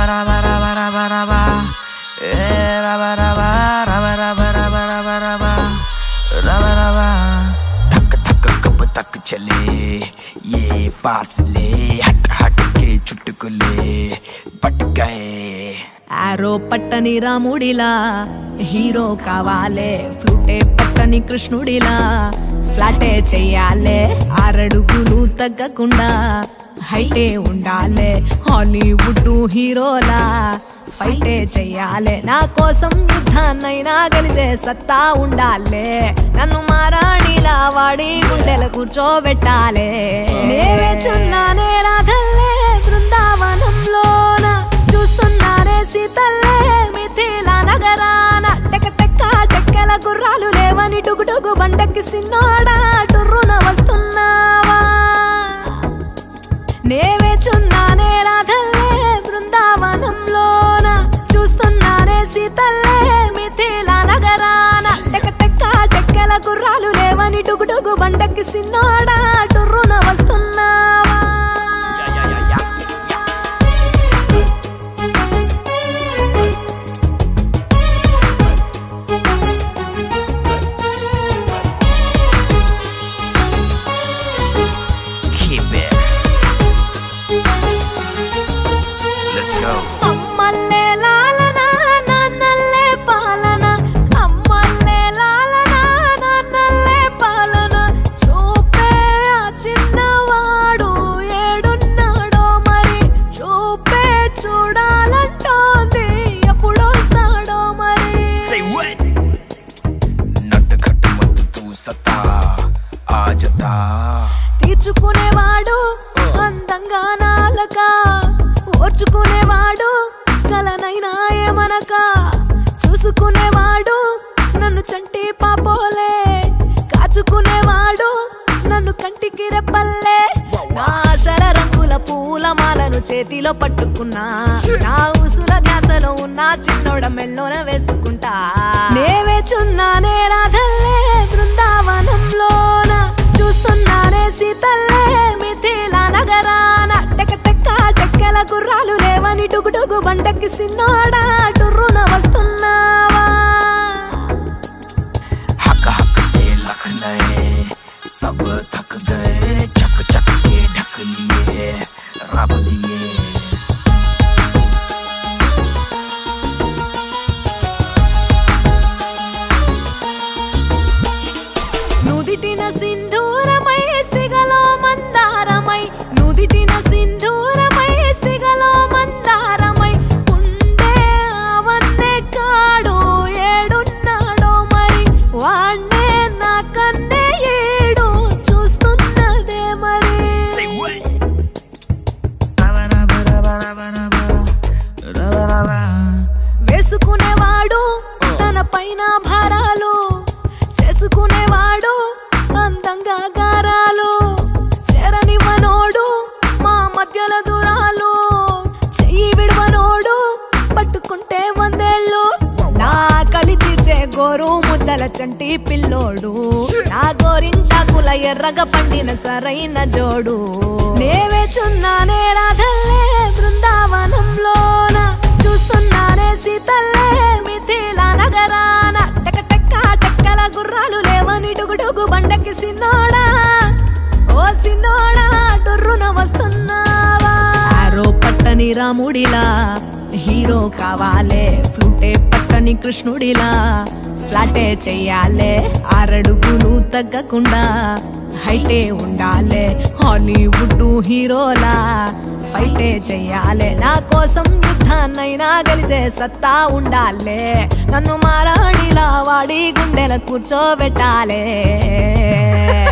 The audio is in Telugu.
రబ రబ రబ రబ ఏ రబ రబ రబ రబ రబ రబ రబ రబ రబ धक धक कब तक चले ये फासले हट हट के चुटकुले पट गए ఆరో పట్టని రాముడిలా హీరో కావాలే ఫ్లూటే పట్టని కృష్ణుడిలా ఫ్లాటే చెయ్యాలే ఆరడుగులు తగ్గకుండా హైటే ఉండాలే హాలీవుడ్ హీరోలా ఫైటే చెయ్యాలే నా కోసం యుద్ధాన్నైనా గెలిచే సత్తా ఉండాలే నన్ను మారాణిలా వాడి గుండెల కూర్చోబెట్టాలే నేవే చున్నానే రాధల్లే బృందావనంలోన చూస్తున్నానే సీతల్లే మిథిల నగరాన టెక టెక్క టెక్కెల గుర్రాలు లేవని డుగుడుగు బండకి సిన్నోడా టుర్రున వస్తున్నావా నేవే చున్నానే రాధల్లే బృందావనంలోన చూస్తున్నానే సీతల్లే మిథిల నగరాన టెక టెక్క టెక్కెల గుర్రాలు లేవని డుగుడుగు బండకి సిన్నోడా టుర్రున వస్తున్నావా Keep it. Let's go. అమ్మల్లే లాలన నాన్నల్లే పాలన అమ్మల్లే లాలన నాన్నల్లే పాలన చూపే ఆ చిన్నవాడు ఏడున్నాడో మరి చూపే చూడాలంటోంది ఎప్పుడొస్తాడో మరి Say what? నట్టు కట్టు మత్తు తూ సత్తా ఆ జతా తీర్చుకునేవాడు అందంగా నాలక ఓర్చుకునేవాడు కలనైనా ఏమనక చూసుకునేవాడు నన్ను చంటి పాపోలే కాచుకునేవాడు నన్ను కంటికి రెప్పల్లే నా ఆశల రంగుల పూలమాలను చేతిలో పట్టుకున్నా నా ఉసుల ధ్యాసలో ఉన్న చిన్నోడ మెల్లోన వేసుకుంటా నేవే చున్నానే రాధల్లే బృందావనంలోన చూస్తున్నానే సీతల్లే మిథిల నగరాన టెక టెక్క టెక్కెల గుర్రాలు లేవని డుగుడుగు బండకి సిన్నోడా టుర్రున వస్తున్నావా हक हक से लख नए सब थक गए चक चक के ढक लिए रब दिए నుదిటిన సింధూరమై సిగలో మందారమై నుదిటిన సింధూరమై సిగలో మందారమై ఉండే అవన్నే కాడు ఏడున్నాడో మరి వాణ్ణే నా కన్నే ఏడు చూస్తున్నదే మరి Say what? Raba raba raba raba raba raba raba వేసుకునేవాడు తన పైన భారాలు చేసుకునేవాడు అందంగా గారాలు చేరనివ్వనోడు మా మధ్యల దూరాలు చెయ్యి విడవనోడు పట్టుకుంటే వందేళ్ళు నా కలి తీర్చే గోరు ముద్దల చంటి పిల్లోడు నా గోరింటాకుల ఎర్రగ పండిన సరైన జోడు నేవే చున్నానే రాధల్లే బృందావనంలోన చూస్తున్నానే సీతల్లే మిథిల నగరాన టెక టెక్క టెక్కల గుర్రాలు లేవని డుగుడుగు బండకి సిన్నోడా ఓ సిన్నోడా టుర్రున వస్తున్నావా ఆరో పట్టని రాముడిలా హీరో కావాలే ఫ్లూటే పట్టని కృష్ణుడిలా ఫ్లాటే చెయ్యాలే ఆరడుగులు తగ్గకుండా హైటే ఉండాలే హాలీవుడ్ హీరోలా ఫైటే చెయ్యాలే నా కోసం యుద్ధాన్నైనా గెలిచే సత్తా ఉండాలే నన్ను మారాణిలా వాడి గుండెల కూర్చోబెట్టాలే